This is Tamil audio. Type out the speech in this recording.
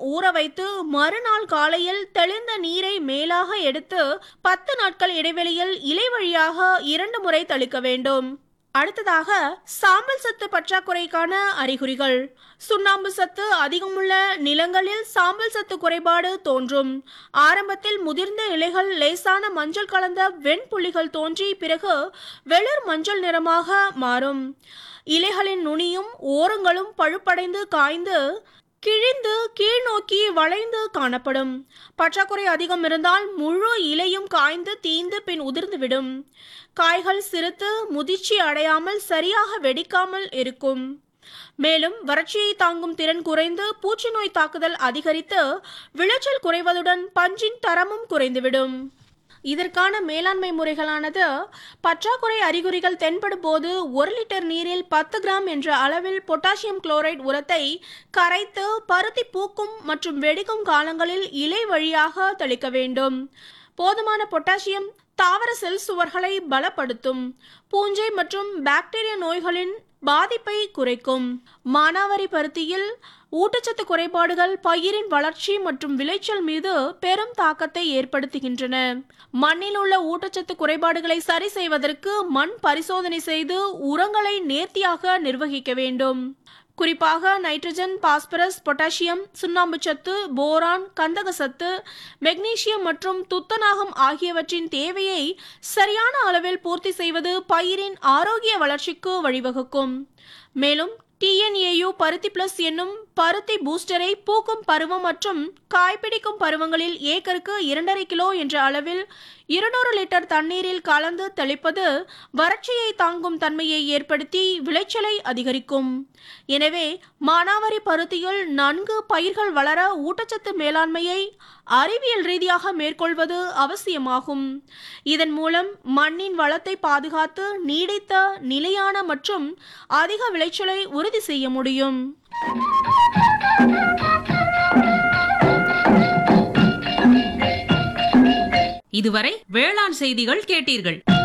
ஊற வைத்து மறுநாள் காலையில் தெளிந்த நீரை மேலாக எடுத்து பத்து நாட்கள் இடைவெளியில் இலை வழியாக இரண்டு முறை தெளிக்க வேண்டும் அடுத்ததாக சாம்பல் சத்து பற்றாக்குறைக்கான அறிகுறிகள் சுண்ணாம்பு சத்து அதிகமுள்ள நிலங்களில் சாம்பல் சத்து குறைபாடு தோன்றும் ஆரம்பத்தில் முதிர்ந்த இலைகள் லேசான மஞ்சள் கலந்த வெண்புள்ளிகள் தோன்றி பிறகு வெளிர் மஞ்சள் நிறமாக மாறும் இலைகளின் நுனியும் ஓரங்களும் பழுப்படைந்து காய்ந்து கிழிந்து கீழ்நோக்கி வளைந்து காணப்படும் பற்றாக்குறை அதிகம் இருந்தால் முழு இலையும் காய்ந்து தீந்து பின் உதிர்ந்துவிடும் காய்கள் சிறுத்து முதிர்ச்சி அடையாமல் சரியாக வெடிக்காமல் இருக்கும் மேலும் வறட்சியை தாங்கும் திறன் குறைந்து பூச்சி நோய் தாக்குதல் அதிகரித்து விளைச்சல் குறைவதுடன் பஞ்சின் தரமும் குறைந்துவிடும் இதற்கான மேலாண்மை முறைகளானது பற்றாக்குறை அறிகுறிகள் தென்படும் போது ஒரு லிட்டர் நீரில் பத்து கிராம் என்ற அளவில் பொட்டாசியம் குளோரைட் உரத்தை கரைத்து பருத்தி பூக்கும் மற்றும் வெடிக்கும் காலங்களில் இலை வழியாக தெளிக்க வேண்டும் போதுமான பொட்டாசியம் தாவர செல் சுவர்களை பலப்படுத்தும் பூஞ்சை மற்றும் பாக்டீரியா நோய்களின் பாதிப்பை குறைக்கும் மானாவாரி பருத்தியில் ஊட்டச்சத்து குறைபாடுகள் பயிரின் வளர்ச்சி மற்றும் விளைச்சல் மீது பெரும் தாக்கத்தை ஏற்படுத்துகின்றன மண்ணில் உள்ள ஊட்டச்சத்து குறைபாடுகளை சரி செய்வதற்கு மண் பரிசோதனை செய்து உரங்களை நேர்த்தியாக நிர்வகிக்க வேண்டும் குறிப்பாக நைட்ரஜன் பாஸ்பரஸ் பொட்டாசியம் சுண்ணாம்பு சத்து போரான் கந்தக சத்து மெக்னீசியம் மற்றும் துத்தநாகம் ஆகியவற்றின் தேவையை சரியான அளவில் பூர்த்தி செய்வது பயிரின் ஆரோக்கிய வளர்ச்சிக்கு வழிவகுக்கும் மேலும் டிஎன்ஏயு பருத்தி பிளஸ் என்னும் பருத்தி பூஸ்டரை பூக்கும் பருவம் மற்றும் காய்பிடிக்கும் பருவங்களில் ஏக்கருக்கு இரண்டரை கிலோ என்ற அளவில் இருநூறு லிட்டர் தண்ணீரில் கலந்து தெளிப்பது வறட்சியை தாங்கும் தன்மையை ஏற்படுத்தி விளைச்சலை அதிகரிக்கும் எனவே மானாவாரி பருத்தியில் நன்கு பயிர்கள் வளர ஊட்டச்சத்து மேலாண்மையை அறிவியல் ரீதியாக மேற்கொள்வது அவசியமாகும் இதன் மூலம் மண்ணின் வளத்தை பாதுகாத்து நீடித்த நிலையான மற்றும் அதிக விளைச்சலை உறுதி செய்ய முடியும் இதுவரை வேளாண் செய்திகள் கேட்டீர்கள்